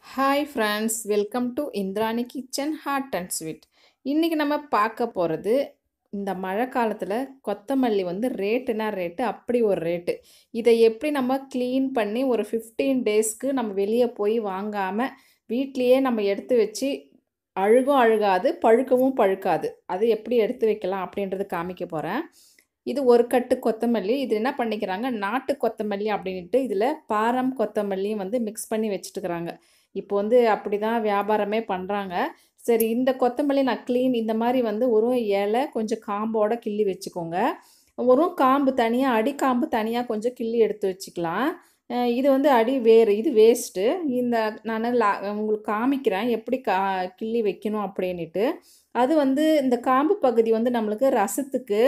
hi friends welcome to Indrani kitchen hot and sweet இன்றைக்கி நம்ம பார்க்க போகிறது இந்த மழை காலத்தில் கொத்தமல்லி வந்து ரேட்டுனா ரேட்டு அப்படி ஒரு ரேட்டு இதை எப்படி நம்ம க்ளீன் பண்ணி ஒரு ஃபிஃப்டீன் டேஸ்க்கு நம்ம வெளியே போய் வாங்காமல் வீட்லேயே நம்ம எடுத்து வச்சு அழுகும் அழுகாது பழுக்கவும் பழுக்காது அது எப்படி எடுத்து வைக்கலாம் அப்படின்றது காமிக்க போகிறேன் இது ஒரு கட்டு கொத்தமல்லி இது என்ன பண்ணிக்கிறாங்க நாட்டு கொத்தமல்லி அப்படின்ட்டு இதில் பாரம் கொத்தமல்லியும் வந்து மிக்ஸ் பண்ணி வச்சுட்டுக்கிறாங்க இப்போ வந்து அப்படி தான் வியாபாரமே பண்ணுறாங்க சரி இந்த கொத்தமல்லி நான் க்ளீன் இந்த மாதிரி வந்து ஒரு இலை கொஞ்சம் காம்போட கிள்ளி வச்சுக்கோங்க ஒரு காம்பு தனியாக அடிக்காம்பு தனியாக கொஞ்சம் கிள்ளி எடுத்து வச்சுக்கலாம் அஹ் இது வந்து அடி வேறு இது வேஸ்ட்டு இந்த நான் லா உங்களுக்கு காமிக்கிறேன் எப்படி கா கிள்ளி வைக்கணும் அப்படின்ட்டு அது வந்து இந்த காம்பு பகுதி வந்து நம்மளுக்கு ரசத்துக்கு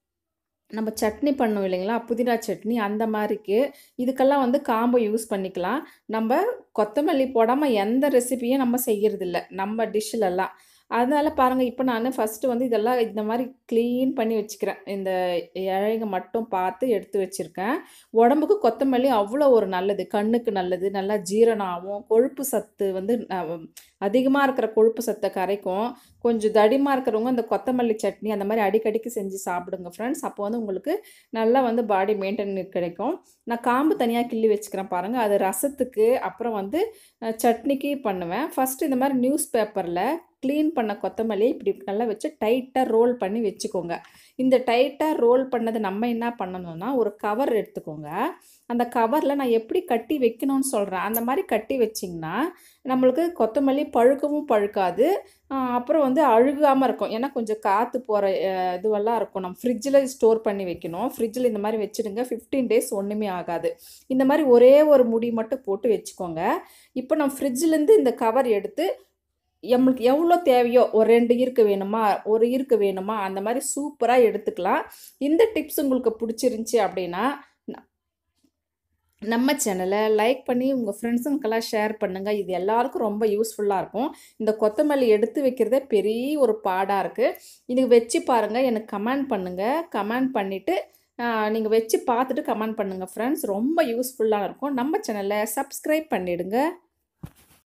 நம்ம சட்னி பண்ணோம் இல்லைங்களா புதினா சட்னி அந்த மாதிரிக்கு இதுக்கெல்லாம் வந்து காம்பை யூஸ் பண்ணிக்கலாம் நம்ம கொத்தமல்லி போடாமல் எந்த ரெசிபியும் நம்ம செய்கிறதில்ல நம்ம டிஷ்ஷிலெல்லாம் அதனால் பாருங்கள் இப்போ நான் ஃபஸ்ட்டு வந்து இதெல்லாம் இந்த மாதிரி க்ளீன் பண்ணி வச்சுக்கிறேன் இந்த இழைங்க மட்டும் பார்த்து எடுத்து வச்சுருக்கேன் உடம்புக்கு கொத்தமல்லி அவ்வளோ ஒரு நல்லது கண்ணுக்கு நல்லது நல்லா ஜீரணம் ஆகும் கொழுப்பு சத்து வந்து அதிகமாக இருக்கிற கொழுப்பு சத்தை கரைக்கும் கொஞ்சம் தடிமாக இருக்கிறவங்க இந்த கொத்தமல்லி சட்னி அந்த மாதிரி அடிக்கடிக்கு செஞ்சு சாப்பிடுங்க ஃப்ரெண்ட்ஸ் அப்போ வந்து உங்களுக்கு நல்லா வந்து பாடி மெயின்டைன் கிடைக்கும் நான் காம்பு தனியாக கிள்ளி வச்சுக்கிறேன் பாருங்கள் அது ரசத்துக்கு அப்புறம் வந்து அஹ், சட்னிக்கு பண்ணுவேன் ஃபஸ்ட்டு இந்த மாதிரி நியூஸ் பேப்பரில் க்ளீன் பண்ண கொத்தமல்லியை இப்படி நல்லா வச்சு டைட்டாக ரோல் பண்ணி வச்சுக்கோங்க இந்த டைட்டாக ரோல் பண்ணது நம்ம என்ன பண்ணணும்னா ஒரு கவர் எடுத்துக்கோங்க அந்த கவரில் நான் எப்படி கட்டி வைக்கணும்னு சொல்கிறேன் அந்த மாதிரி கட்டி வச்சிங்கன்னா நம்மளுக்கு கொத்தமல்லி பழுக்கவும் பழுக்காது ஆஹ் அப்புறம் வந்து அழுகாமல் இருக்கும் ஏன்னா கொஞ்சம் காற்று போகிற இதுவெல்லாம் இருக்கும் நம்ம ஃப்ரிட்ஜில் ஸ்டோர் பண்ணி வைக்கணும் ஃப்ரிட்ஜில் இந்த மாதிரி வச்சுடுங்க ஃபிஃப்டீன் டேஸ் ஒன்றுமே ஆகாது இந்த மாதிரி ஒரே ஒரு முடி மட்டும் போட்டு வச்சுக்கோங்க இப்போ நம்ம ஃப்ரிட்ஜிலேருந்து இந்த கவர் எடுத்து நம்மளுக்கு எவ்வளோ தேவையோ ஒரு ரெண்டு இருக்கு வேணுமா ஒரு இருக்கு வேணுமா அந்த மாதிரி சூப்பராக எடுத்துக்கலாம் இந்த டிப்ஸ் உங்களுக்கு பிடிச்சிருந்துச்சி அப்படின்னா ந- நம்ம சேனலை லைக் பண்ணி உங்கள் ஃப்ரெண்ட்ஸுங்களுக்கெல்லாம் ஷேர் பண்ணுங்கள் இது எல்லாருக்கும் ரொம்ப யூஸ்ஃபுல்லாக இருக்கும் இந்த கொத்தமல்லி எடுத்து வைக்கிறதே பெரிய ஒரு பாடாக இருக்குது இது வச்சு பாருங்கள் எனக்கு கமெண்ட் பண்ணுங்கள் கமெண்ட் பண்ணிவிட்டு நீங்கள் வச்சு பார்த்துட்டு கமெண்ட் பண்ணுங்கள் ஃப்ரெண்ட்ஸ் ரொம்ப யூஸ்ஃபுல்லாக இருக்கும் நம்ம சேனலை சப்ஸ்கிரைப் பண்ணிவிடுங்க